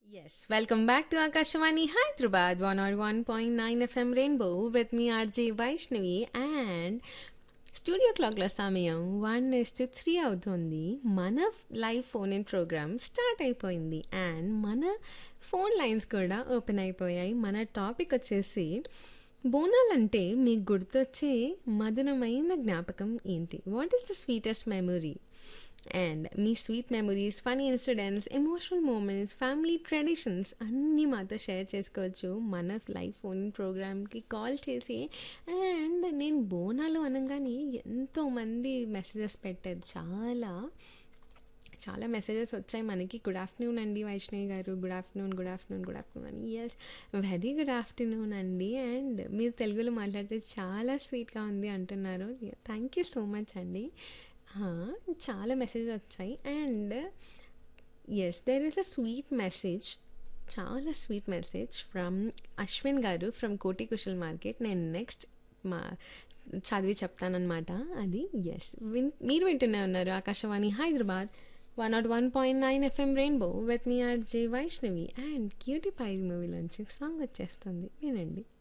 Yes, welcome back to Akashvani Hyderabad 101.9 FM Rainbow with me RJ Vaishnavi and studio క్లాక్ల సమయం one next three అవుతుంది మన live phone in programme start అయిపోయింది and మన phone lines కూడా open అయిపోయాయి మన టాపిక్ వచ్చేసి బోనాలంటే మీకు గుర్తొచ్చే మధురమైన జ్ఞాపకం ఏంటి what is the sweetest memory and మీ sweet memories funny incidents emotional moments family traditions అన్నీ మాతో షేర్ చేసుకోవచ్చు మన లైవ్ ఫోన్ ప్రోగ్రామ్కి కాల్ చేసి అండ్ నేను బోనాలు అనగానే ఎంతోమంది మెసేజెస్ పెట్టారు చాలా చాలా మెసేజెస్ వచ్చాయి మనకి గుడ్ ఆఫ్టర్నూన్ అండి వైష్ణవి గారు good afternoon good afternoon good afternoon అని ఎస్ వెరీ గుడ్ ఆఫ్టర్నూన్ అండి అండ్ మీరు తెలుగులో మాట్లాడితే చాలా స్వీట్గా ఉంది అంటున్నారు థ్యాంక్ యూ సో మచ్ అండి చాలా మెసేజ్ వచ్చాయి and yes there is a sweet message చాలా స్వీట్ మెసేజ్ ఫ్రమ్ అశ్విన్ గారు ఫ్రమ్ కోటి కుశల్ మార్కెట్ నేను నెక్స్ట్ మా చదివి చెప్తానమాట అది ఎస్ విన్ మీరు వింటూనే ఉన్నారు Akashvani Hyderabad one nought one point nine FM Rainbow with me R J Vaishnavi and cutie pie మూవీలోంచి సాంగ్ వచ్చేస్తుంది వినండి